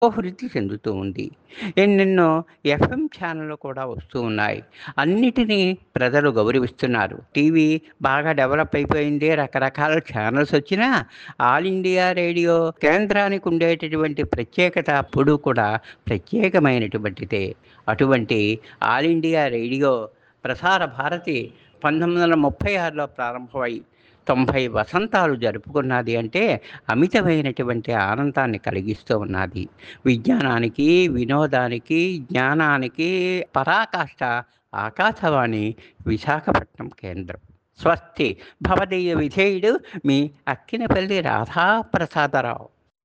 వృద్ధి చెందుతూ ఉంది. ఎన్నెన్నో ఎఫ్ఎం ఛానళ్ళు కూడా వస్తూ ఉన్నాయి. అన్నిటినీ ప్రజలు గౌరవిస్తున్నారు. టీవీ బాగా డెవలప్ అయిపోయింది. రకరకాల ఛానల్స్ వచ్చినా ఆల్ ఇండియా రేడియో కేంద్రానికి ఉండేటటువంటి ప్రత్యేకత ఎప్పుడూ కూడా ప్రత్యేకమైనటువంటిదే. అటువంటి ఆల్ ఇండియా రేడియో ప్రసార భారతి 1936లో ప్రారంభమై 90 వసంతాలు జరుపుకున్నది అంటే అమితమైనటువంటి ఆనందాన్ని కలిగిస్తూ ఉన్నది. విజ్ఞానానికి, వినోదానికి, జ్ఞానానికి పరాకాష్ట ఆకాశవాణి విశాఖపట్నం కేంద్రం. స్వస్తి భవదీయ విధేయుడు మీ అక్కినేపల్లి రాధాప్రసాదరావు.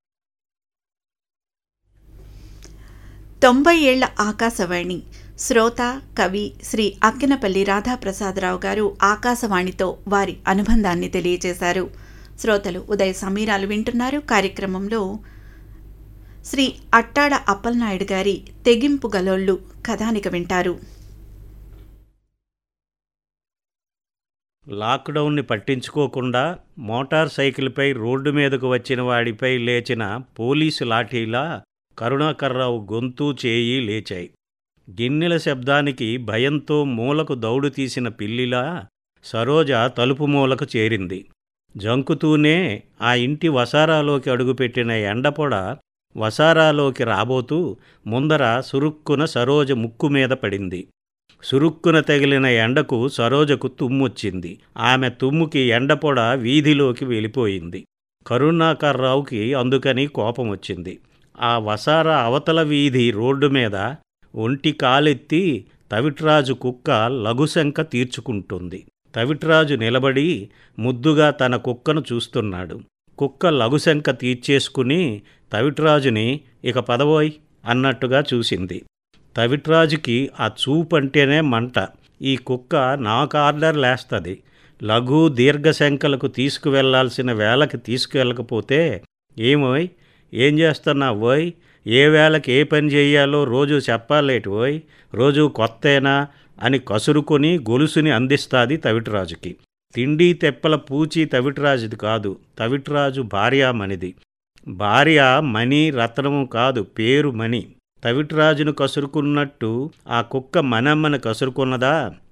90 ఏళ్ల ఆకాశవాణి శ్రోత, కవి శ్రీ అక్కినేపల్లి రాధాప్రసాదరావు గారు ఆకాశవాణితో వారి అనుబంధాన్ని తెలియజేశారు. శ్రోతలు ఉదయ సమీరాలు వింటున్నారు. కార్యక్రమంలో శ్రీ అట్టాడ అప్పలనాయుడు గారి తెగింపు గలోళ్లు కథానిక వింటారు. లాక్డౌన్ని పట్టించుకోకుండా మోటార్ సైకిల్పై రోడ్డు మీదకు వచ్చిన వాడిపై లేచిన పోలీసు లాఠీలా కరుణాకర్రావు గొంతు చేయి లేచాయి. గిన్నెల శబ్దానికి భయంతో మూలకు దౌడు తీసిన పిల్లిలా సరోజ తలుపు మూలకు చేరింది. జంకుతూనే ఆ ఇంటి వసారాలోకి అడుగుపెట్టిన ఎండపొడ వసారాలోకి రాబోతూ ముందర సురుక్కున సరోజ ముక్కు మీద పడింది. సురుక్కున తగిలిన ఎండకు సరోజకు తుమ్మొచ్చింది. ఆమె తుమ్ముకి ఎండపొడ వీధిలోకి వెళ్ళిపోయింది. కరుణాకర్రావుకి అందుకని కోపమొచ్చింది. ఆ వసారా అవతల వీధి రోడ్డు మీద ఒంటి కాలెత్తి తవిట్రాజు కుక్క లఘుశంక తీర్చుకుంటుంది. తవిట్రాజు నిలబడి ముద్దుగా తన కుక్కను చూస్తున్నాడు. కుక్క లఘుశంక తీర్చేసుకుని తవిట్రాజుని ఇక పదవోయ్ అన్నట్టుగా చూసింది. తవిట్రాజుకి ఆ చూపంటేనే మంట. ఈ కుక్క నాకు ఆర్డర్ లేస్తది. లఘు దీర్ఘశంకలకు తీసుకువెళ్లాల్సిన వేళకి తీసుకువెళ్ళకపోతే ఏమోయ్ ఏం చేస్తున్నావోయ్ ఏ వేళకి ఏ పని చెయ్యాలో రోజూ చెప్పాలేటివోయ్ రోజూ కొత్తేనా అని కసురుకొని గొలుసుని అందిస్తాది తవిట్రాజుకి. తిండి తెప్పల పూచి తవిట్రాజుది కాదు. తవిట్రాజు భార్యామణిది. భార్య మణి రత్నము కాదు పేరు మణి. తవిట్రాజును కసురుకున్నట్టు ఆ కుక్క మనమ్మని కసురుకున్నదా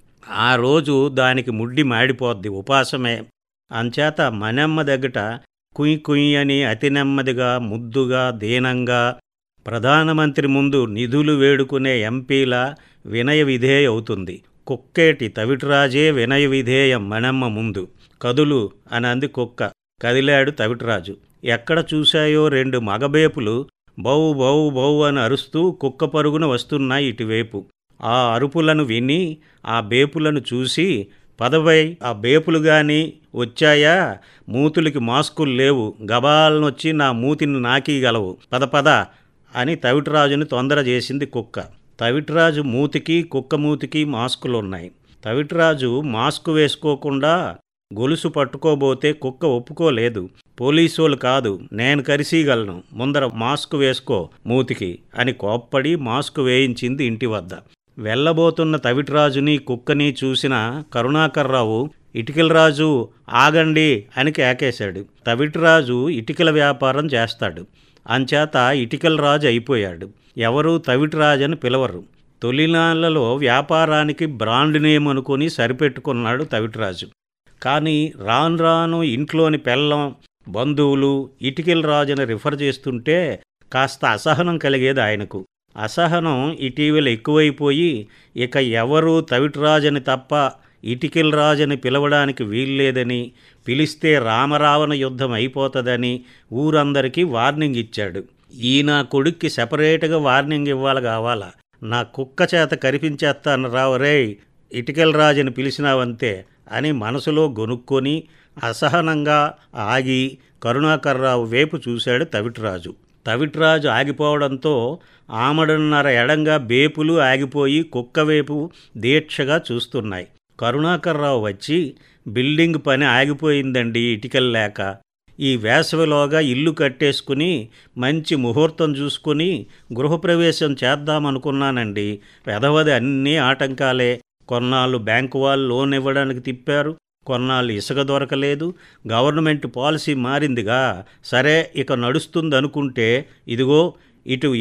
ఆ రోజు దానికి ముడ్డి మాడిపోద్ది ఉపాసమే. అంచేత మనమ్మ దగ్గట కుయ్ కుయ్ అని అతి నెమ్మదిగా ముద్దుగా దీనంగా ప్రధానమంత్రి ముందు నిధులు వేడుకునే ఎంపీలా వినయ విధేయవుతుంది. కుక్కేటి తవిట్రాజే వినయ విధేయం మనమ్మ ముందు. కదులు అని అంది కుక్క. కదిలాడు తవిట్రాజు. ఎక్కడ చూశాయో రెండు మగబేపులు బౌ బౌ బౌ అని అరుస్తూ కుక్క పరుగున వస్తున్నాయి ఇటువైపు. ఆ అరుపులను విని ఆ బేపులను చూసి పదవై ఆ బేపులుగాని వచ్చాయా మూతులకి మాస్కులు లేవు గబాలనొచ్చి నా మూతిని నాకీగలవు పద పద అని తవిట్రాజుని తొందర చేసింది కుక్క. తవిట్రాజు మూతికి కుక్క మూతికి మాస్కులున్నాయి. తవిట్రాజు మాస్కు వేసుకోకుండా గొలుసు పట్టుకోబోతే కుక్క ఒప్పుకోలేదు. పోలీసోలు కాదు నేను కరిసీగలను ముందర మాస్కు వేసుకో మూతికి అని కోప్పడి మాస్కు వేయించింది ఇంటివద్ద. వెళ్ళబోతున్న తవిట్రాజుని కుక్కని చూసిన కరుణాకర్రావు ఇటికలరాజు ఆగండి అని కేకేశాడు. తవిట్రాజు ఇటికల వ్యాపారం చేస్తాడు. అంచేత ఇటికలరాజు అయిపోయాడు. ఎవరూ తవిట్రాజని పిలవరు. తొలినాళ్లలో వ్యాపారానికి బ్రాండ్ నేమ్ అనుకుని సరిపెట్టుకున్నాడు తవిట్రాజు. కానీ రాను రాను ఇంట్లోని పెళ్ళాం బంధువులు ఇటికలరాజుని రిఫర్ చేస్తుంటే కాస్త అసహనం కలిగేది ఆయనకు. అసహనం ఇటీవల ఎక్కువైపోయి ఇక ఎవరూ తవిట్రాజని తప్ప ఇటికలరాజని పిలవడానికి వీల్లేదని పిలిస్తే రామరావణ యుద్ధం అయిపోతదని ఊరందరికీ వార్నింగ్ ఇచ్చాడు. ఈ నా కొడుక్కి సెపరేటుగా వార్నింగ్ ఇవ్వాలి కావాలా నా కుక్క చేత కరిపించేస్తాను రావరేయ్ ఇటికలరాజుని పిలిచినావంతే అని మనసులో గొనుక్కొని అసహనంగా ఆగి కరుణాకర్రావు వైపు చూశాడు తవిట్రాజు. తవిట్రాజు ఆగిపోవడంతో ఆమడన్నర ఎడంగా బేపులు ఆగిపోయి కుక్కవైపు దీక్షగా చూస్తున్నాయి. కరుణాకర్రావు వచ్చి బిల్డింగ్ పని ఆగిపోయిందండి ఇటికల్లేక. ఈ వేసవిలోగా ఇల్లు కట్టేసుకుని మంచి ముహూర్తం చూసుకుని గృహప్రవేశం చేద్దామనుకున్నానండి. వెధవది అన్నీ ఆటంకాలే. కొన్నాళ్ళు బ్యాంకు వాళ్ళు లోన్ ఇవ్వడానికి తిప్పారు. కొన్నాళ్ళు ఇసుక దొరకలేదు. గవర్నమెంట్ పాలసీ మారిందిగా సరే ఇక నడుస్తుందనుకుంటే ఇదిగో ఇటు